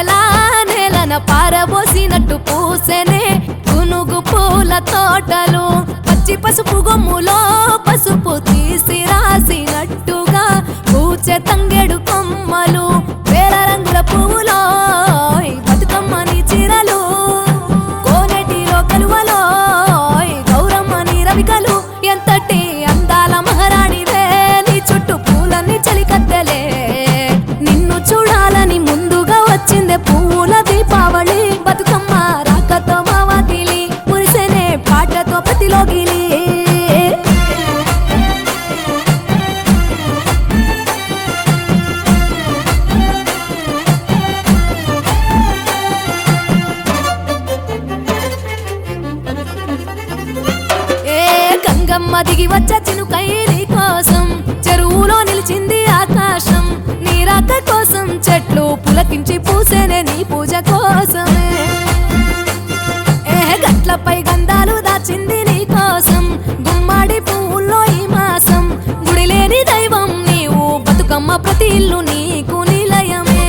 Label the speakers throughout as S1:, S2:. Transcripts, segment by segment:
S1: నేల నేలన పారబోసినట్టు పూసెనే గునుగు పూల తోటలు పచ్చి పసుపు గొమ్ములో పసుపు తీసి రాసినట్టుగా పూచె తంగెడు కొమ్మలు వేల రంగుల పువ్వులో బతుకమ్మని చీరలు కోనేటిలో కలువలో గౌరమ్మని రవికలు ఎంతటి అందాల మహారాణివే నీ చుట్టూ పూలన్నీ చలికత్తెలే నిన్ను చూడాలని ముందుగా వచ్చిందే పువ్వుల దీపావళి బతుకమ్మ రాకతో మావాతిలి మురిసెనే పాటతో ప్రతిలోగిలి ఏ గంగమ్మ దిగి వచ్చ చినుకైలి కోసం చెరువులో నిలిచింది ఆకాశం నీరాక కోసం చెట్లు పులకించి పూసేనే నీ పూజ కోసమే ఏ గట్లపై గంధాలు దాచింది నీ కోసం గుమ్మాడి పువ్వుల్లో ఈ మాసం గుడి లేని దైవం నీవు బతుకమ్మ ప్రతి ఇల్లు నీకు నిలయమే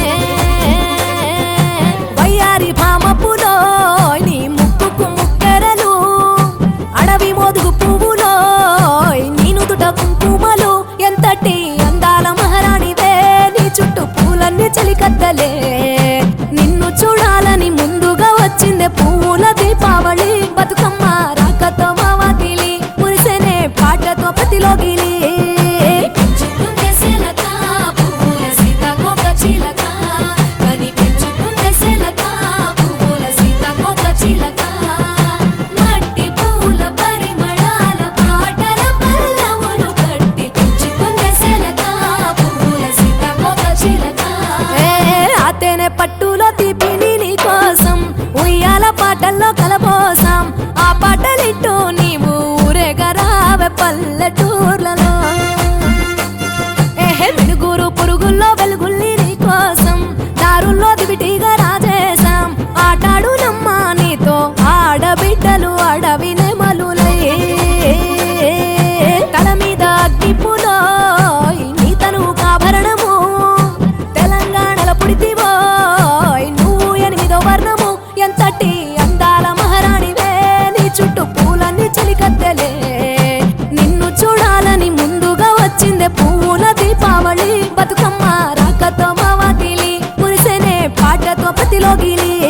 S1: వయ్యారి భామపులో నీ ముక్కుకు ముక్కెరలు అడవి మోదుగు పువ్వులో నీ నుదుట కుంకుమలు ఎంతటి అందాల మహారాణివే నీ చుట్టూ పూలన్నీ చలికత్తలే నిన్ను చూడాలని ముందుగా వచ్చిందే పువ్వుల దీపావళి బతుకమ్మ రాకతో మావాతిలి మురిసెనే పాటతో ప్రతిలోగిలి పెంచుకుంటే శిలక, పువ్వుల సీతాకోక చిలక. కనిపించుకుంటే శిలక, పువ్వుల సీతాకోక చిలక. మట్టి పూల పరిమళాల పాటల పల్లవులు కట్టి పెంచుకుంటే శిలక, పువ్వుల సీతాకోక చిలక. ఆతేనే పట్టులో తీపిని నీ కోసం ఉయ్యాల పాటల్లో కలబోసాం ఆ పాటలిట్టు నీవు ఊరేగరావే పల్లెటూర్లలో ఏహే మిడుగురు పురుగుల్లో వెలుగుల్ని నీ కోసం దారుల్లో దివిటీగా రాజేశాం ఆటాడు నమ్మా నీతో ఆడబిడ్డలు అడవి నెమలులే తల మీద అగ్గిపులో నీ తను కాభరణము తెలంగాణలో పుడితివో నువ్వు ఎనిమిదో వర్ణము ఎంతటి అందాల మహారాణివే నీ చుట్టూ పూలన్నీ చలికత్తెలే నిన్ను చూడాలని ముందుగా వచ్చిందే పువ్వుల దీపావళి బతుకమ్మ రాకతో మావాతిలి మురిసెనే పాటతో ప్రతిలోగిలి